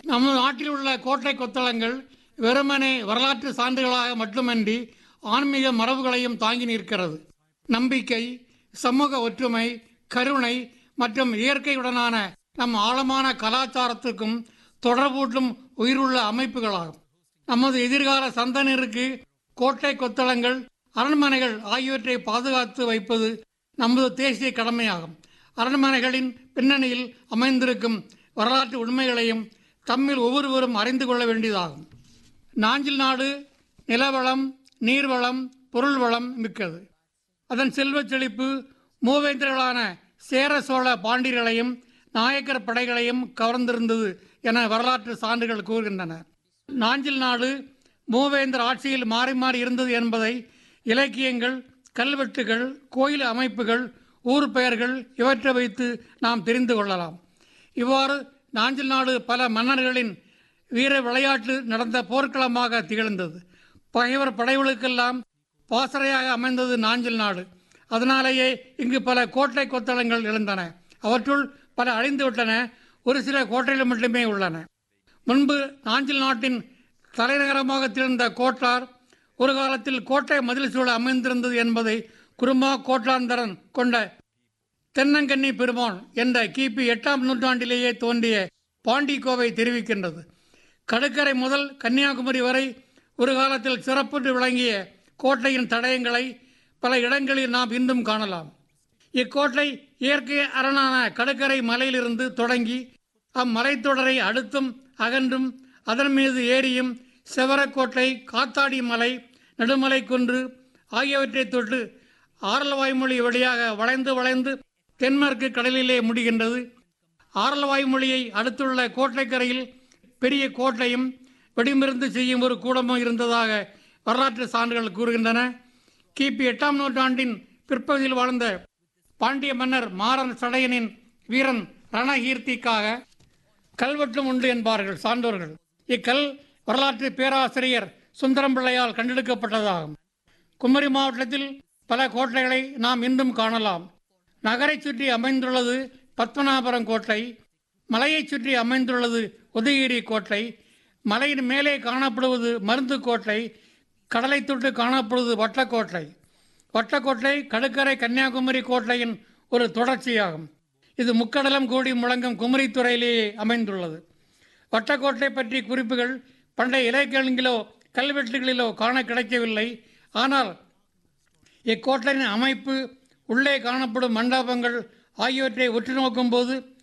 நம்ம நாட்டில் உள்ள கோட்டை கொத்தளங்கள் வெறுமனே வரலாற்று சான்றுகளாக மட்டுமன்றி ஆன்மீக மரபுகளையும் தாங்கி நிற்கிறது நம்பிக்கை சமூக ஒற்றுமை கருணை மற்றும் இயற்கையுடனான நம் ஆழமான கலாச்சாரத்துக்கும் தொடர்பூட்டும் உயிருள்ள அமைப்புகளாகும் நமது எதிர்கால சந்தனருக்கு கோட்டை கொத்தளங்கள் அரண்மனைகள் ஆகியவற்றை பாதுகாத்து வைப்பது நமது தேசிய கடமையாகும் அரண்மனைகளின் பின்னணியில் அமைந்திருக்கும் வரலாற்று உண்மைகளையும் தம்மில் ஒவ்வொருவரும் அறிந்து கொள்ள வேண்டியதாகும் நாஞ்சில் நாடு நிலவளம் நீர்வளம் பொருள் வளம் மிக்கது அதன் செல்வச் செழிப்பு மூவேந்தர்களான சேர சோழ பாண்டியர்களையும் நாயக்கர் படைகளையும் கவர்ந்திருந்தது என வரலாற்று சான்றுகள் கூறுகின்றன நாஞ்சில் நாடு மூவேந்தர் ஆட்சியில் மாறி மாறி இருந்தது என்பதை இலக்கியங்கள் கல்வெட்டுகள் கோயில் அமைப்புகள் ஊர் பெயர்கள் இவற்றை வைத்து நாம் தெரிந்து கொள்ளலாம் இவ்வாறு நாஞ்சில் நாடு பல மன்னர்களின் வீர விளையாட்டு நடந்த போர்க்களமாக திகழ்ந்தது பகைவர் படைகளுக்கெல்லாம் பாசறையாக அமைந்தது நாஞ்சில் நாடு அதனாலேயே இங்கு பல கோட்டை கொத்தளங்கள் எழுந்தன அவற்றுள் பல அழிந்துவிட்டன ஒரு சில கோட்டைகள் மட்டுமே உள்ளன முன்பு நாஞ்சில் நாட்டின் தலைநகரமாக திகழ்ந்த கோட்டார் ஒரு காலத்தில் கோட்டை மதில் சூழ அமைந்திருந்தது என்பதை குருமா கோட்டாந்தரன் கொண்ட தென்னங்கன்னி பெருமான் என்ற கிபி எட்டாம் நூற்றாண்டிலேயே தோன்றிய பாண்டி கோவை தெரிவிக்கின்றது கடற்கரை முதல் கன்னியாகுமரி வரை ஒரு காலத்தில் சிறப்புற்று விளங்கிய கோட்டையின் தடயங்களை பல இடங்களில் நாம் இன்றும் காணலாம் இக்கோட்டை இயற்கை அரணான கடற்கரை மலையிலிருந்து தொடங்கி அம்மலைத்தொடரை அடுத்தும் அகன்றும் அதன் மீது ஏரியும் செவரக்கோட்டை காத்தாடி மலை நடுமலை குன்று ஆகியவற்றை தொட்டு ஆரல்வாய்மொழி வழியாக வளைந்து வளைந்து தென்மேற்கு கடலிலே முடிகின்றது ஆரல்வாய்மொழியை அடுத்துள்ள கோட்டைக்கரையில் பெரிய கோட்டையும் வெடிமருந்து செய்யும் ஒரு கூடமும் இருந்ததாக வரலாற்று சான்றுகள் கூறுகின்றன கிபி எட்டாம் நூற்றாண்டின் பிற்பகுதியில் வாழ்ந்த பாண்டிய மன்னர் மாறன் சடையனின் வீரன் ரணகீர்த்திக்காக கல்வெட்டும் உண்டு என்பார்கள் சான்றோர்கள் இக்கல் வரலாற்று பேராசிரியர் சுந்தரம் பிள்ளையால் கண்டெடுக்கப்பட்டதாகும் குமரி மாவட்டத்தில் பல கோட்டைகளை நாம் இன்றும் காணலாம் நகரைச் சுற்றி அமைந்துள்ளது பத்மநாபரம் கோட்டை மலையைச் சுற்றி அமைந்துள்ளது உதயகிரி கோட்டை மலையின் மேலே காணப்படுவது மருந்து கோட்டை கடலை தொட்டு காணப்படுவது வட்டக்கோட்டை வட்டக்கோட்டை கடற்கரை கன்னியாகுமரி கோட்டையின் ஒரு தொடர்ச்சியாகும் இது முக்கடலம் கூடி முழங்கும் குமரித்துறையிலேயே அமைந்துள்ளது வட்டக்கோட்டை பற்றி குறிப்புகள் பண்டைய இலக்கியங்களிலோ கல்வெட்டுகளிலோ காண கிடைக்கவில்லை ஆனால் இக்கோட்டையின் அமைப்பு உள்ளே காணப்படும் மண்டபங்கள் ஆகியவற்றை உற்று நோக்கும்போது